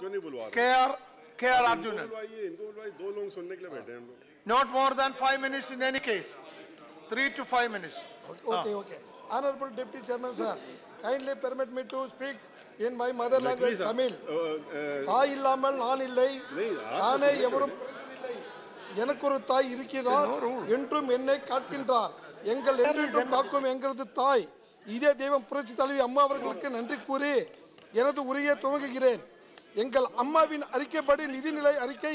नहीं बुलवा रहे K R K R इनको Arjunan. बुलवाइए इनको बुलवाइए दो लोग सुनने के लिए बैठे हैं हम लोग Not more than five minutes in any case. Three to five minutes. Okay, okay. Honorable Deputy Chairman, sir, kindly permit me to speak in my mother language, Please, Tamil. uh, uh, தாய் இல்லாமல் நான் இல்லை नहीं, आप நானே तो எவரும் பிறந்ததில்லை எனக்கு ஒரு தாய் இருக்கிறார் என்றும் என்னை காக்கின்றார் எங்கள் என்றென்றும் காக்கும் எங்களது தாய் இதே தெய்வம் புரட்சி தலைவி அம்மா அவர்களுக்கு நன்றி கூறி எனது உரையை துவங்குகிறேன் எங்கள் அம்மாவின் அறிக்கைப்படி நிதிநிலை அறிக்கை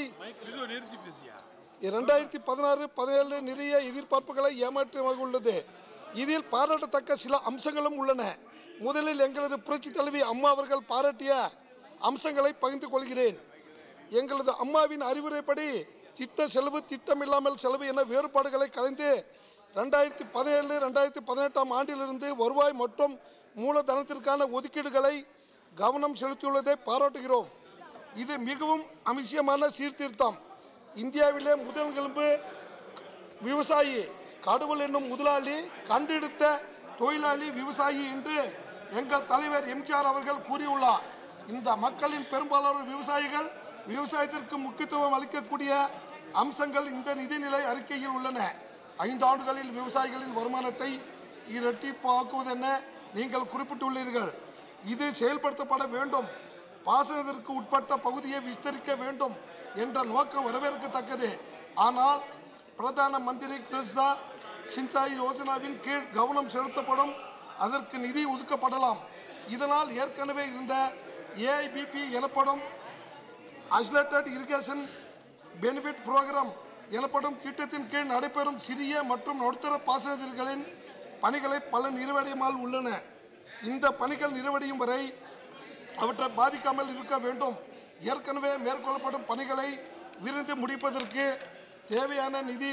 இரண்டாயிரத்தி பதினாறு பதினேழு நிறைய எதிர்பார்ப்புகளை ஏமாற்றமாக உள்ளது இதில் பாராட்டத்தக்க சில அம்சங்களும் உள்ளன முதலில் எங்களது புரட்சி தலைவி அம்மா அவர்கள் பாராட்டிய அம்சங்களை பகிர்ந்து கொள்கிறேன் எங்களது அம்மாவின் அறிவுரைப்படி திட்ட செலவு திட்டமில்லாமல் செலவு என வேறுபாடுகளை கலைந்து ரெண்டாயிரத்தி பதினேழு ரெண்டாயிரத்தி பதினெட்டாம் ஆண்டிலிருந்து வருவாய் மற்றும் மூலதனத்திற்கான ஒதுக்கீடுகளை கவனம் செலுத்தியுள்ளதை பாராட்டுகிறோம் இது மிகவும் அவசியமான சீர்திருத்தம் இந்தியாவிலே முதல்கிழம்பு விவசாயி கடவுள் என்னும் முதலாளி கண்டெடுத்த தொழிலாளி விவசாயி என்று எங்கள் தலைவர் எம்ஜிஆர் அவர்கள் கூறியுள்ளார் இந்த மக்களின் பெரும்பாலான விவசாயிகள் விவசாயத்திற்கு முக்கியத்துவம் அளிக்கக்கூடிய அம்சங்கள் இந்த நிதிநிலை அறிக்கையில் உள்ளன ஐந்து ஆண்டுகளில் விவசாயிகளின் வருமானத்தை இரட்டிப்பாக்குவதென நீங்கள் குறிப்பிட்டுள்ளீர்கள் இது செயல்படுத்தப்பட வேண்டும் பாசனத்திற்கு உட்பட்ட பகுதியை விஸ்தரிக்க வேண்டும் என்ற நோக்கம் வரவேற்கத்தக்கது ஆனால் பிரதான மந்திரி கிருஷ்ணா சிஞ்சாய் யோஜனாவின் கீழ் கவனம் செலுத்தப்படும் அதற்கு நிதி ஒதுக்கப்படலாம் இதனால் ஏற்கனவே இருந்த ஏஐபிபி எனப்படும் ஐசோலேட்டட் இரிகேஷன் பெனிஃபிட் புரோகிராம் எனப்படும் திட்டத்தின் கீழ் நடைபெறும் சிறிய மற்றும் நடுத்தர பாசனத்திற்களின் பணிகளை பல நிறைவடையாமல் உள்ளன இந்த பணிகள் நிறைவடையும் வரை அவற்றை பாதிக்காமல் இருக்க வேண்டும் ஏற்கனவே மேற்கொள்ளப்படும் பணிகளை விரைந்து முடிப்பதற்கு தேவையான நிதி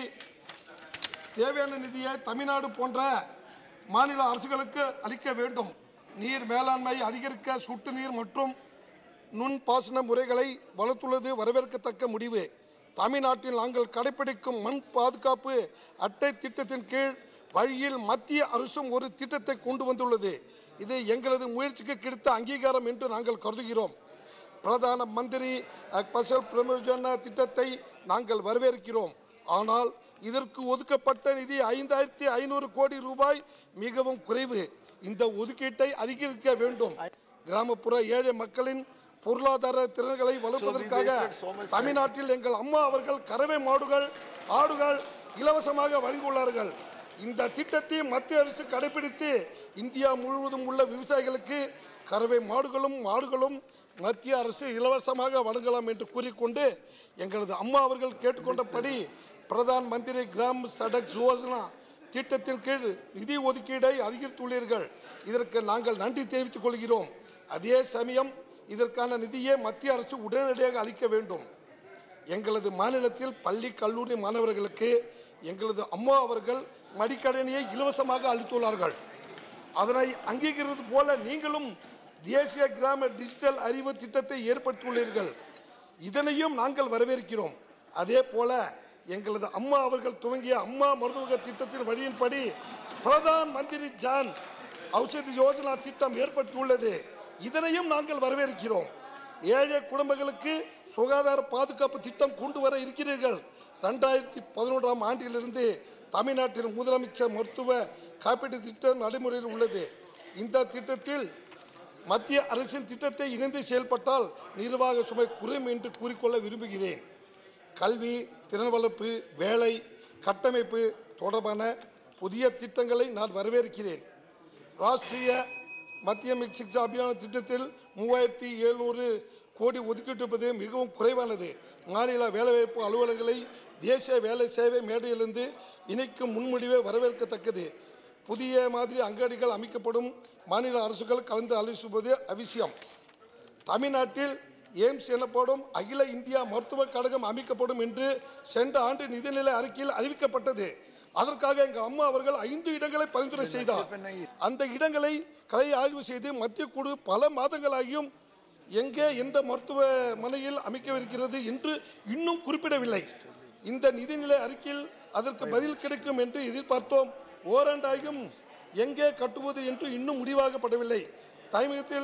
தேவையான நிதியை தமிழ்நாடு போன்ற மாநில அரசுகளுக்கு அளிக்க வேண்டும் நீர் மேலாண்மை அதிகரிக்க சொட்டு நீர் மற்றும் நுண் பாசன முறைகளை வளர்த்துள்ளது வரவேற்கத்தக்க முடிவு தமிழ்நாட்டில் நாங்கள் கடைபிடிக்கும் மண் பாதுகாப்பு அட்டை திட்டத்தின் கீழ் வழியில் மத்திய அரசும் ஒரு திட்டத்தை கொண்டு வந்துள்ளது இது எங்களது முயற்சிக்கு கிடைத்த அங்கீகாரம் என்று நாங்கள் கருதுகிறோம் பிரதான மந்திரி பசல் பிரமோஜன திட்டத்தை நாங்கள் வரவேற்கிறோம் ஆனால் இதற்கு ஒதுக்கப்பட்ட நிதி ஐந்தாயிரத்தி ஐநூறு கோடி ரூபாய் மிகவும் குறைவு இந்த ஒதுக்கீட்டை அதிகரிக்க வேண்டும் கிராமப்புற ஏழை மக்களின் பொருளாதார திறன்களை வளர்ப்பதற்காக தமிழ்நாட்டில் எங்கள் அம்மா அவர்கள் கறவை மாடுகள் ஆடுகள் இலவசமாக வழங்கியுள்ளார்கள் இந்த திட்டத்தை மத்திய அரசு கடைபிடித்து இந்தியா முழுவதும் உள்ள விவசாயிகளுக்கு கறவை மாடுகளும் மாடுகளும் மத்திய அரசு இலவசமாக வழங்கலாம் என்று கூறிக்கொண்டு எங்களது அம்மா அவர்கள் கேட்டுக்கொண்டபடி பிரதான் மந்திரி கிராம் சடக் யோஜனா திட்டத்தின் கீழ் நிதி ஒதுக்கீடை அதிகரித்துள்ளீர்கள் இதற்கு நாங்கள் நன்றி தெரிவித்துக் கொள்கிறோம் அதே சமயம் இதற்கான நிதியை மத்திய அரசு உடனடியாக அளிக்க வேண்டும் எங்களது மாநிலத்தில் பள்ளி கல்லூரி மாணவர்களுக்கு எங்களது அம்மா அவர்கள் மடிக்கடனையை இலவசமாக அளித்துள்ளார்கள் அதனை அங்கீகரிப்பது போல நீங்களும் தேசிய கிராம டிஜிட்டல் அறிவு திட்டத்தை ஏற்படுத்தியுள்ளீர்கள் இதனையும் நாங்கள் வரவேற்கிறோம் அதே போல எங்களது அம்மா அவர்கள் துவங்கிய அம்மா மருத்துவ திட்டத்தின் வழியின்படி பிரதான் மந்திரி ஜான் ஔஷதி யோஜனா திட்டம் ஏற்பட்டுள்ளது இதனையும் நாங்கள் வரவேற்கிறோம் ஏழை குடும்பங்களுக்கு சுகாதார பாதுகாப்பு திட்டம் கொண்டு வர இருக்கிறீர்கள் ரெண்டாயிரத்தி பதினொன்றாம் ஆண்டிலிருந்து தமிழ்நாட்டில் முதலமைச்சர் மருத்துவ காப்பீட்டு திட்டம் நடைமுறையில் உள்ளது இந்த திட்டத்தில் மத்திய அரசின் திட்டத்தை இணைந்து செயல்பட்டால் நிர்வாக சுமை குறையும் என்று கூறிக்கொள்ள விரும்புகிறேன் கல்வி திறன் வளர்ப்பு வேலை கட்டமைப்பு தொடர்பான புதிய திட்டங்களை நான் வரவேற்கிறேன் ராஷ்டிரிய மத்திய சிக்ஷா அபியான திட்டத்தில் மூவாயிரத்தி எழுநூறு கோடி ஒதுக்கிட்டிருப்பது மிகவும் குறைவானது மாநில வேலைவாய்ப்பு அலுவலகங்களை தேசிய வேலை சேவை மேடையிலிருந்து இணைக்கும் முன்முடிவை வரவேற்கத்தக்கது புதிய மாதிரி அங்காடிகள் அமைக்கப்படும் மாநில அரசுகள் கலந்து ஆலோசிப்பது அவசியம் தமிழ்நாட்டில் எய்ம்ஸ் எனப்படும் அகில இந்தியா மருத்துவக் கழகம் அமைக்கப்படும் என்று சென்ற ஆண்டு நிதிநிலை அறிக்கையில் அறிவிக்கப்பட்டது அதற்காக எங்கள் அம்மா அவர்கள் ஐந்து இடங்களை பரிந்துரை செய்தார் அந்த இடங்களை கலை ஆய்வு செய்து மத்திய குழு பல மாதங்களாகியும் எங்கே எந்த மருத்துவமனையில் அமைக்கவிருக்கிறது என்று இன்னும் குறிப்பிடவில்லை இந்த நிதிநிலை அறிக்கையில் அதற்கு பதில் கிடைக்கும் என்று எதிர்பார்த்தோம் ஓராண்டாகியும் எங்கே கட்டுவது என்று இன்னும் முடிவாகப்படவில்லை தமிழகத்தில்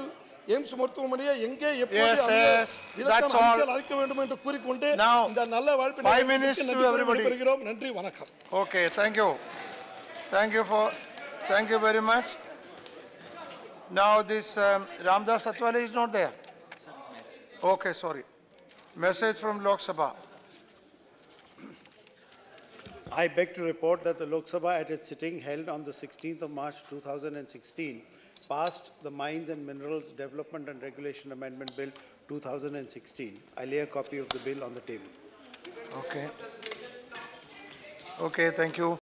எய்ம்ஸ் மருத்துவமனையை எங்கே எப்படி Yes, அந்த yes, இலக்கான that's all. அமைச்சர் அழைக்க வேண்டும் என்று கூறிக்கொண்டு Now, இந்த நல்ல வாய்ப்பை five minutes to everybody. பெறுகிறோம் நன்றி வணக்கம் Okay, thank you. Thank you for, thank you very much. Now this um, Ramdas Atwale is not there. Okay, sorry. Message from Lok Sabha. I beg to report that the Lok Sabha at its sitting held on the 16th of March 2016 passed the Mines and Minerals Development and Regulation Amendment Bill 2016. I lay a copy of the bill on the table. Okay. Okay, thank you.